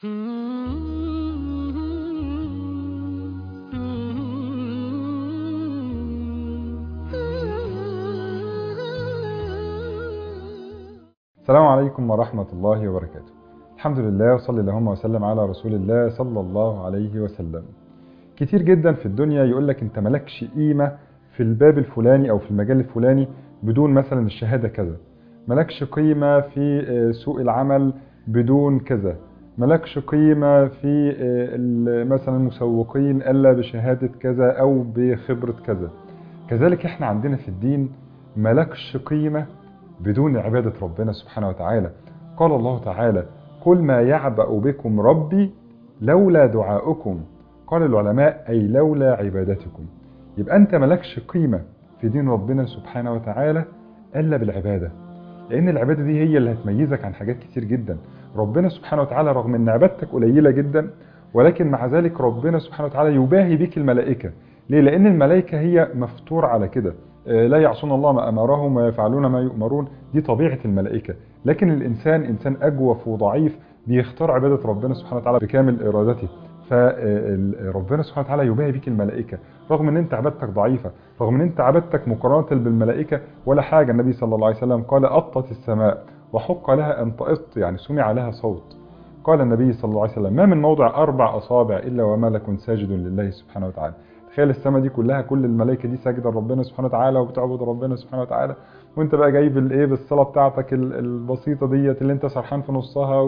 السلام عليكم ورحمة الله وبركاته الحمد لله وصلي اللهم وسلم على رسول الله صلى الله عليه وسلم كتير جدا في الدنيا يقول لك انت مالكش قيمة في الباب الفلاني او في المجال الفلاني بدون مثلا الشهادة كذا مالكش قيمة في سوق العمل بدون كذا مالكش قيمة في مثلا المسوقين الا بشهادة كذا او بخبرة كذا كذلك احنا عندنا في الدين مالكش قيمة بدون عبادة ربنا سبحانه وتعالى قال الله تعالى قل ما يعبأ بكم ربي لولا دعاؤكم قال العلماء أي لولا عبادتكم يبقى أنت ملكش قيمة في دين ربنا سبحانه وتعالى إلا بالعبادة لأن العبادة دي هي اللي هتميزك عن حاجات كتير جدا ربنا سبحانه وتعالى رغم أن عبادتك قليلة جدا ولكن مع ذلك ربنا سبحانه وتعالى يباهي بك الملائكة ليه؟ لأن الملائكة هي مفتور على كده لا يعصون الله ما أمرهم ويفعلون ما يؤمرون دي طبيعة الملائكة لكن الإنسان إنسان أجوف وضعيف بيختار عبادة ربنا سبحانه وتعالى بكامل إرادته فربنا سبحانه وتعالى يباهي بك الملائكة رغم ان انت عبادتك ضعيفة رغم ان انت عبادتك مقارنة بالملائكة ولا حاجة النبي صلى الله عليه وسلم قال أطت السماء وحق لها أن تأط يعني سمع لها صوت قال النبي صلى الله عليه وسلم ما من موضع أربع أصابع إلا وملك ساجد لله سبحانه وتعالى تخيل السماء دي كلها كل الملائكه دي ساجده لربنا سبحانه وتعالى وبتعبد ربنا سبحانه وتعالى وانت بقى جاي بالايه بالصلاه بتاعتك البسيطه ديت اللي انت سرحان في نصها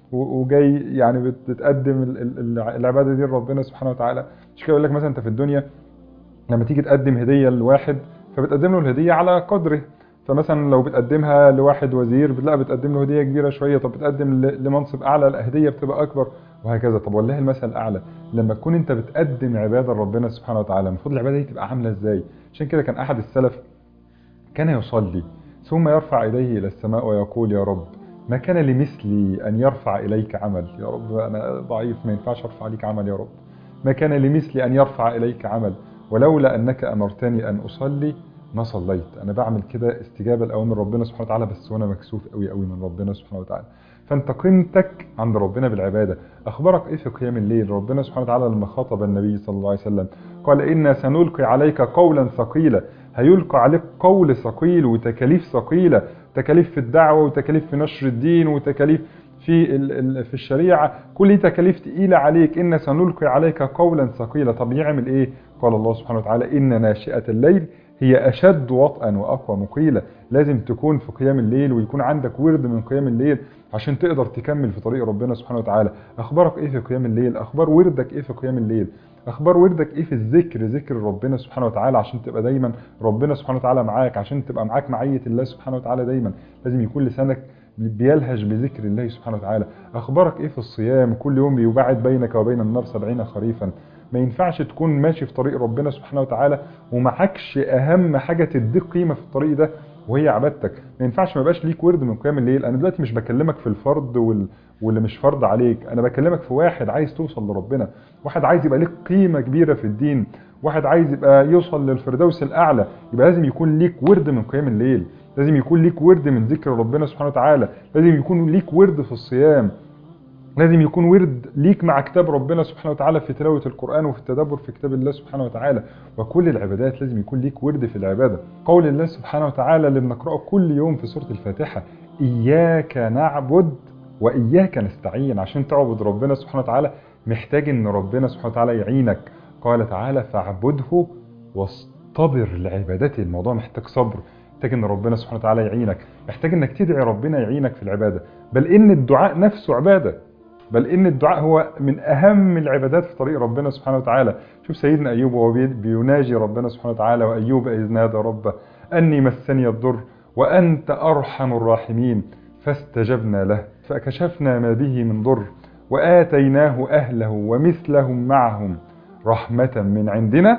وجاي يعني بتقدم العباده دي لربنا سبحانه وتعالى مش كده يقول لك مثلا انت في الدنيا لما تيجي تقدم هديه لواحد فبتقدم له الهديه على قدره فمثلا لو بتقدمها لواحد وزير لا بتقدم له هديه كبيره شويه طب بتقدم لمنصب اعلى الهديه بتبقى اكبر وهكذا طب والله المثل الاعلى لما تكون انت بتقدم عباده لربنا سبحانه وتعالى المفروض العباده دي تبقى عامله ازاي عشان كده كان احد السلف كان يصلي ثم يرفع يديه الى السماء ويقول يا رب ما كان لمثلي ان يرفع اليك عمل يا رب انا ضعيف ما ينفعش ارفع ليك عمل يا رب ما كان لمثلي ان يرفع اليك عمل ولولا انك امرتني ان اصلي ما صليت انا بعمل كده استجابه لاوامر ربنا سبحانه وتعالى بس وانا مكسوف قوي قوي من ربنا سبحانه وتعالى فانت قيمتك عند ربنا بالعباده اخبارك ايه في قيام الليل ربنا سبحانه وتعالى لما خاطب النبي صلى الله عليه وسلم قال انا سنلقي عليك قولا ثقيلا هيلقى عليك قول ثقيل وتكاليف ثقيله تكاليف في الدعوه وتكاليف في نشر الدين وتكاليف في في الشريعه كل دي تكاليف تقيله عليك ان سنلقي عليك قولا ثقيلا طب يعمل ايه قال الله سبحانه وتعالى ان ناشئه الليل هي أشد وطئا وأقوى مقيلة لازم تكون في قيام الليل ويكون عندك ورد من قيام الليل عشان تقدر تكمل في طريق ربنا سبحانه وتعالى أخبارك إيه في قيام الليل أخبار وردك إيه في قيام الليل أخبار وردك إيه في الذكر ذكر ربنا سبحانه وتعالى عشان تبقى دايما ربنا سبحانه وتعالى معاك عشان تبقى معاك معية الله سبحانه وتعالى دايما لازم يكون لسانك بيلهج بذكر الله سبحانه وتعالى أخبارك إيه في الصيام كل يوم بيبعد بينك وبين النار سبعين خريفا ما ينفعش تكون ماشي في طريق ربنا سبحانه وتعالى ومعكش اهم حاجه تديك قيمه في الطريق ده وهي عبادتك ما ينفعش ما يبقاش ليك ورد من قيام الليل انا دلوقتي مش بكلمك في الفرض وال... واللي مش فرض عليك انا بكلمك في واحد عايز توصل لربنا واحد عايز يبقى ليك قيمه كبيره في الدين واحد عايز يبقى يوصل للفردوس الاعلى يبقى لازم يكون ليك ورد من قيام الليل لازم يكون ليك ورد من ذكر ربنا سبحانه وتعالى لازم يكون ليك ورد في الصيام لازم يكون ورد ليك مع كتاب ربنا سبحانه وتعالى في تلاوة القرآن وفي التدبر في كتاب الله سبحانه وتعالى وكل العبادات لازم يكون ليك ورد في العبادة قول الله سبحانه وتعالى اللي بنقرأه كل يوم في سورة الفاتحة إياك نعبد وإياك نستعين عشان تعبد ربنا سبحانه وتعالى محتاج ان ربنا سبحانه وتعالى يعينك قال تعالى فاعبده واصطبر لعبادته الموضوع محتاج صبر محتاج ان ربنا سبحانه وتعالى يعينك محتاج انك تدعي ربنا يعينك في العبادة بل ان الدعاء نفسه عبادة بل ان الدعاء هو من اهم العبادات في طريق ربنا سبحانه وتعالى شوف سيدنا ايوب وهو بيناجي ربنا سبحانه وتعالى وايوب اذ نادى ربه اني مسني الضر وانت ارحم الراحمين فاستجبنا له فكشفنا ما به من ضر واتيناه اهله ومثلهم معهم رحمه من عندنا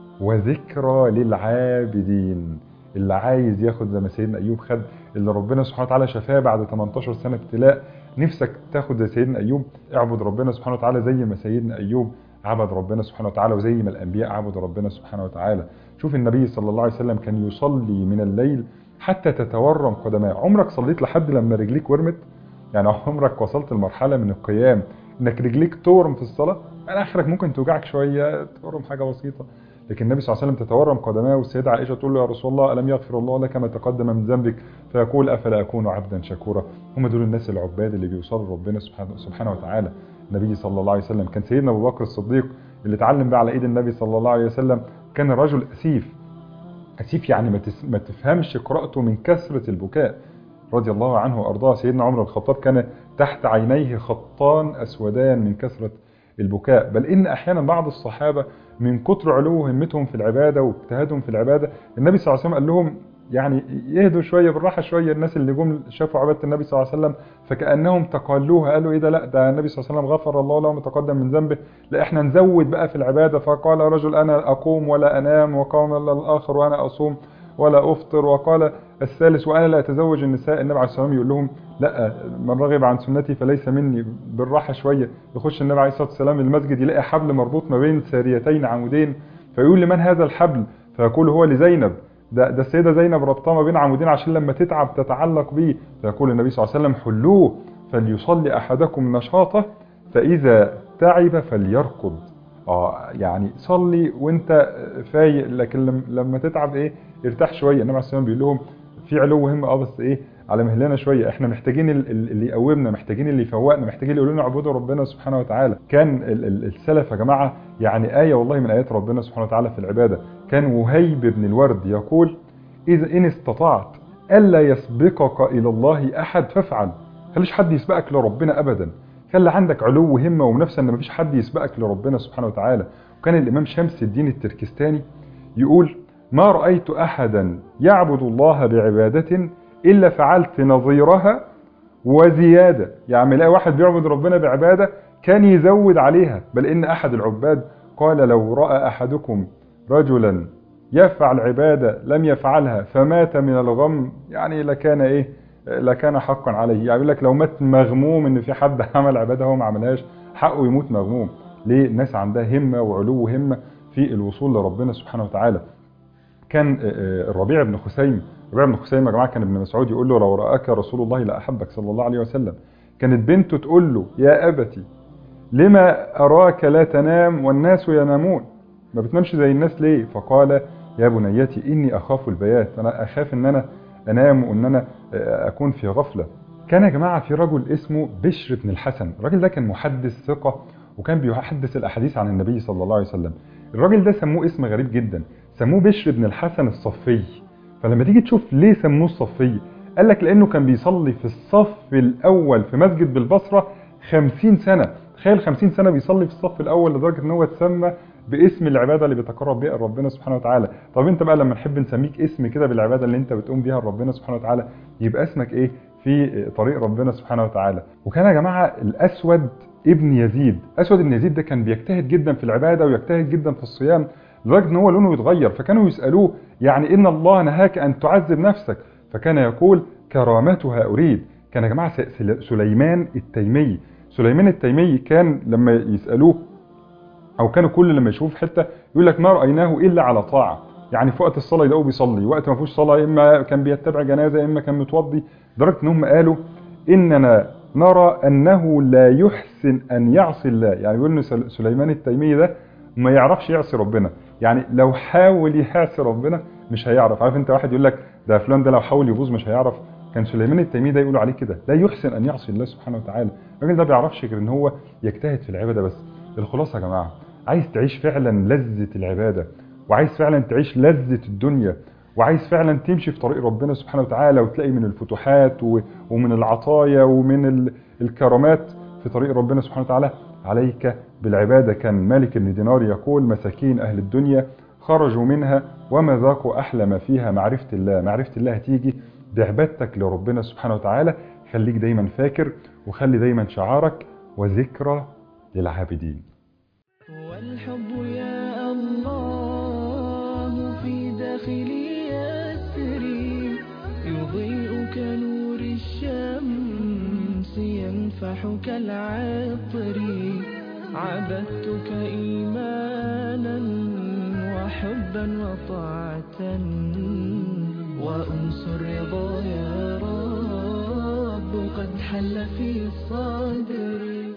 وذكرى للعابدين اللي عايز ياخد زي ما سيدنا ايوب خد اللي ربنا سبحانه وتعالى شفاه بعد 18 سنه ابتلاء نفسك تاخد زي سيدنا ايوب اعبد ربنا سبحانه وتعالى زي ما سيدنا ايوب عبد ربنا سبحانه وتعالى وزي ما الانبياء عبدوا ربنا سبحانه وتعالى شوف النبي صلى الله عليه وسلم كان يصلي من الليل حتى تتورم قدماه عمرك صليت لحد لما رجليك ورمت يعني عمرك وصلت لمرحله من القيام انك رجليك تورم في الصلاه يعني اخرك ممكن توجعك شويه تورم حاجه بسيطه لكن النبي صلى الله عليه وسلم تتورم قدماه والسيده عائشه تقول له يا رسول الله الم يغفر الله لك ما تقدم من ذنبك فيقول افلا اكون عبدا شكورا هم دول الناس العباد اللي بيوصلوا ربنا سبحانه سبحانه وتعالى النبي صلى الله عليه وسلم كان سيدنا ابو بكر الصديق اللي اتعلم بقى على ايد النبي صلى الله عليه وسلم كان رجل اسيف اسيف يعني ما, تس... ما تفهمش قراءته من كثره البكاء رضي الله عنه وارضاه سيدنا عمر بن الخطاب كان تحت عينيه خطان اسودان من كثره البكاء بل ان احيانا بعض الصحابه من كتر علو همتهم في العباده واجتهادهم في العباده النبي صلى الله عليه وسلم قال لهم يعني يهدوا شويه بالراحه شويه الناس اللي جم شافوا عباده النبي صلى الله عليه وسلم فكانهم تقالوها قالوا ايه ده لا ده النبي صلى الله عليه وسلم غفر الله له ما تقدم من ذنبه لا احنا نزود بقى في العباده فقال رجل انا اقوم ولا انام وقام الاخر وانا اصوم ولا افطر وقال الثالث وانا لا اتزوج النساء النبي عليه الصلاه والسلام يقول لهم لا من رغب عن سنتي فليس مني بالراحه شويه يخش النبي عليه الصلاه والسلام المسجد يلاقي حبل مربوط ما بين ساريتين عمودين فيقول لمن هذا الحبل فيقول هو لزينب ده ده السيده زينب ربطها ما بين عمودين عشان لما تتعب تتعلق به فيقول النبي صلى الله عليه وسلم حلوه فليصلي احدكم نشاطه فاذا تعب فليركض اه يعني صلي وانت فايق لكن لما تتعب ايه ارتاح شويه النبي عليه الصلاه والسلام بيقول لهم في علو همه اه بس ايه على مهلنا شويه احنا محتاجين اللي يقومنا محتاجين اللي يفوقنا محتاجين اللي يقول لنا اعبدوا ربنا سبحانه وتعالى كان السلف يا جماعه يعني ايه والله من ايات ربنا سبحانه وتعالى في العباده كان وهيب بن الورد يقول اذا ان استطعت الا يسبقك الى الله احد فافعل خليش حد يسبقك لربنا ابدا خلي عندك علو همه ومنافسه ان مفيش حد يسبقك لربنا سبحانه وتعالى وكان الامام شمس الدين التركستاني يقول ما رأيت أحدا يعبد الله بعبادة إلا فعلت نظيرها وزيادة يعني لاقي واحد بيعبد ربنا بعبادة كان يزود عليها بل إن أحد العباد قال لو رأى أحدكم رجلا يفعل عبادة لم يفعلها فمات من الغم يعني لكان إيه لكان حقا عليه يعني يقول لك لو مات مغموم إن في حد عمل عبادة هو ما عملهاش حقه يموت مغموم ليه الناس عندها همة وعلو همة في الوصول لربنا سبحانه وتعالى كان الربيع بن خثيم الربيع بن خثيم يا جماعه كان ابن مسعود يقول له لو راك رسول الله لاحبك صلى الله عليه وسلم كانت بنته تقول له يا ابتي لما اراك لا تنام والناس ينامون ما بتنامش زي الناس ليه فقال يا بنيتي اني اخاف البيات انا اخاف ان انا انام وان انا اكون في غفله كان يا جماعه في رجل اسمه بشر بن الحسن الراجل ده كان محدث ثقه وكان بيحدث الاحاديث عن النبي صلى الله عليه وسلم الراجل ده سموه اسم غريب جدا سموه بشر بن الحسن الصفي فلما تيجي تشوف ليه سموه الصفي قال لك لانه كان بيصلي في الصف الاول في مسجد بالبصره 50 سنه تخيل 50 سنه بيصلي في الصف الاول لدرجه ان هو اتسمى باسم العباده اللي بيتقرب بيها ربنا سبحانه وتعالى طب انت بقى لما نحب نسميك اسم كده بالعباده اللي انت بتقوم بيها لربنا سبحانه وتعالى يبقى اسمك ايه في طريق ربنا سبحانه وتعالى وكان يا جماعه الاسود ابن يزيد اسود ابن يزيد ده كان بيجتهد جدا في العباده ويجتهد جدا في الصيام لدرجه ان هو لونه يتغير فكانوا يسالوه يعني ان الله نهاك ان تعذب نفسك فكان يقول كرامتها اريد كان يا جماعه سليمان التيمي سليمان التيمي كان لما يسالوه او كانوا كل لما يشوفوا في حته يقول لك ما رايناه الا على طاعه يعني في وقت الصلاه يلاقوه بيصلي وقت ما فيهوش صلاه اما كان بيتبع جنازه اما كان متوضي لدرجه ان هم قالوا اننا نرى انه لا يحسن ان يعصي الله يعني بيقول ان سليمان التيمي ده ما يعرفش يعصي ربنا يعني لو حاول يعصي ربنا مش هيعرف عارف انت واحد يقول لك ده فلان ده لو حاول يبوظ مش هيعرف كان سليمان التيمي ده يقولوا عليه كده لا يحسن ان يعصي الله سبحانه وتعالى الراجل ده بيعرفش غير ان هو يجتهد في العباده بس الخلاصه يا جماعه عايز تعيش فعلا لذه العباده وعايز فعلا تعيش لذه الدنيا وعايز فعلا تمشي في طريق ربنا سبحانه وتعالى وتلاقي من الفتوحات ومن العطايا ومن الكرامات في طريق ربنا سبحانه وتعالى عليك بالعبادة كان مالك بن دينار يقول مساكين أهل الدنيا خرجوا منها وما ذاقوا أحلى ما فيها معرفة الله معرفة الله هتيجي بعبادتك لربنا سبحانه وتعالى خليك دايما فاكر وخلي دايما شعارك وذكرى للعابدين والحب يا الله في داخلي يسري يضيء كنور الشمس ينفح كالعطر عبدتك إيمانا وحبا وطاعة وأنس الرضا يا رب قد حل في صدري